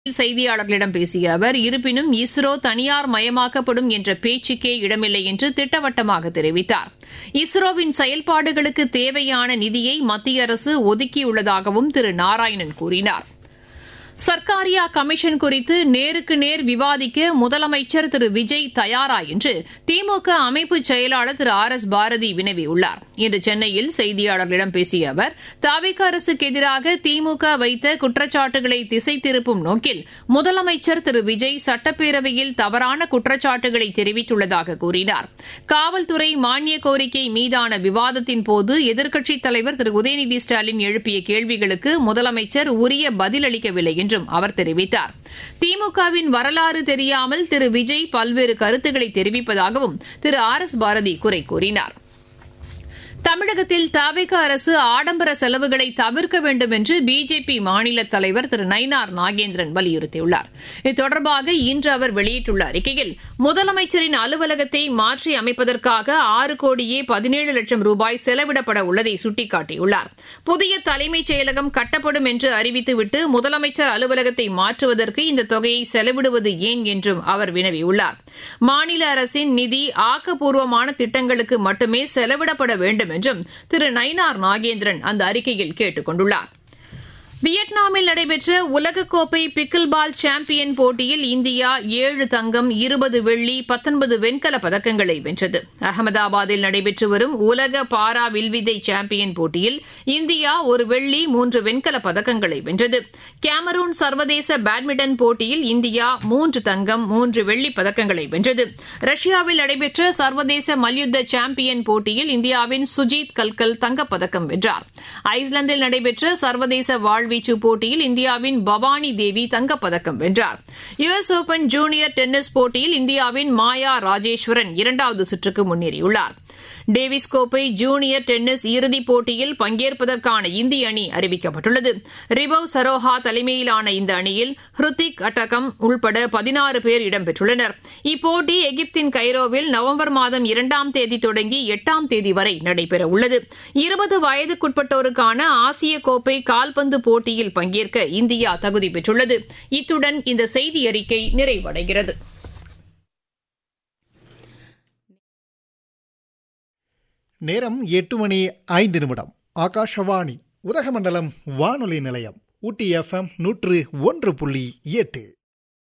செய்தியாளர்களிடம் பேசிய அவர் இருப்பினும் இஸ்ரோ தனியார் மயமாக்கப்படும் என்ற பேச்சுக்கே இடமில்லை என்று திட்டவட்டமாக தெரிவித்தார் இஸ்ரோவின் செயல்பாடுகளுக்கு தேவையான நிதியை மத்திய அரசு ஒதுக்கியுள்ளதாகவும் திரு நாராயணன் கூறினார் சர்க்காரியா கமிஷன் குறித்து நேருக்கு நேர் விவாதிக்க முதலமைச்சர் திரு விஜய் தயாரா என்று திமுக அமைப்பு செயலாளர் திரு ஆர் எஸ் பாரதி வினவியுள்ளார் இன்று சென்னையில் செய்தியாளர்களிடம் பேசிய அவர் தாவிக அரசுக்கு எதிராக திமுக வைத்த குற்றச்சாட்டுகளை திசை திருப்பும் நோக்கில் முதலமைச்சர் திரு விஜய் சட்டப்பேரவையில் தவறான குற்றச்சாட்டுகளை தெரிவித்துள்ளதாக கூறினார் காவல்துறை மானிய கோரிக்கை மீதான விவாதத்தின் போது எதிர்க்கட்சித் தலைவர் திரு உதயநிதி ஸ்டாலின் எழுப்பிய கேள்விகளுக்கு முதலமைச்சர் உரிய பதிலளிக்கவில்லை என்றும் அவர் தெரிவித்தார் திமுகவின் வரலாறு தெரியாமல் திரு விஜய் பல்வேறு கருத்துக்களை தெரிவிப்பதாகவும் திரு ஆர் எஸ் பாரதி குறை கூறினார் தமிழகத்தில் தவிக அரசு ஆடம்பர செலவுகளை தவிர்க்க வேண்டும் என்று பிஜேபி மாநில தலைவர் திரு நயினார் நாகேந்திரன் வலியுறுத்தியுள்ளார் இது தொடர்பாக இன்று அவர் வெளியிட்டுள்ள அறிக்கையில் முதலமைச்சரின் அலுவலகத்தை மாற்றி அமைப்பதற்காக ஆறு கோடியே பதினேழு லட்சம் ரூபாய் செலவிடப்பட உள்ளதை சுட்டிக்காட்டியுள்ளார் புதிய தலைமைச் செயலகம் கட்டப்படும் என்று அறிவித்துவிட்டு முதலமைச்சர் அலுவலகத்தை மாற்றுவதற்கு இந்த தொகையை செலவிடுவது ஏன் என்றும் அவர் வினவியுள்ளார் மாநில அரசின் நிதி ஆக்கப்பூர்வமான திட்டங்களுக்கு மட்டுமே செலவிடப்பட வேண்டும் என்றும் திரு நயினார் நாகேந்திரன் அந்த அறிக்கையில் கேட்டுக் கொண்டுள்ளார் வியட்நாமில் நடைபெற்ற உலகக்கோப்பை பிக்கில் பால் சாம்பியன் போட்டியில் இந்தியா ஏழு தங்கம் இருபது வெள்ளி பத்தொன்பது வெண்கலப் பதக்கங்களை வென்றது அகமதாபாத்தில் நடைபெற்று வரும் உலக பாரா வில்வித்தை சாம்பியன் போட்டியில் இந்தியா ஒரு வெள்ளி மூன்று வெண்கலப் பதக்கங்களை வென்றது கேமரூன் சர்வதேச பேட்மிண்டன் போட்டியில் இந்தியா மூன்று தங்கம் மூன்று வெள்ளிப் பதக்கங்களை வென்றது ரஷ்யாவில் நடைபெற்ற சர்வதேச மல்யுத்த சாம்பியன் போட்டியில் இந்தியாவின் சுஜித் கல்கல் தங்கப்பதக்கம் வென்றார் ஐஸ்லாந்தில் நடைபெற்ற சர்வதேச வாழ் வீச்சு போட்டியில் இந்தியாவின் பவானி தேவி தங்கப்பதக்கம் வென்றார் யுஎஸ் ஓபன் ஜூனியர் டென்னிஸ் போட்டியில் இந்தியாவின் மாயா ராஜேஸ்வரன் இரண்டாவது சுற்றுக்கு முன்னேறியுள்ளார் டேவிஸ் கோப்பை ஜூனியர் டென்னிஸ் இறுதிப் போட்டியில் பங்கேற்பதற்கான இந்திய அணி அறிவிக்கப்பட்டுள்ளது ரிபவ் சரோஹா தலைமையிலான இந்த அணியில் ஹிருத்திக் அட்டகம் உள்பட பதினாறு பேர் இடம்பெற்றுள்ளனர் இப்போட்டி எகிப்தின் கைரோவில் நவம்பர் மாதம் இரண்டாம் தேதி தொடங்கி எட்டாம் தேதி வரை நடைபெறவுள்ளது இருபது வயதுக்குட்பட்டோருக்கான ஆசிய கோப்பை கால்பந்து போட்டியில் பங்கேற்க இந்தியா தகுதி பெற்றுள்ளது இத்துடன் இந்த செய்தி அறிக்கை நிறைவடைகிறது நேரம் எட்டு மணி ஐந்து நிமிடம் ஆகாஷவாணி உதகமண்டலம் வானொலி நிலையம் ஊட்டி எஃப்எம் நூற்று ஒன்று புள்ளி எட்டு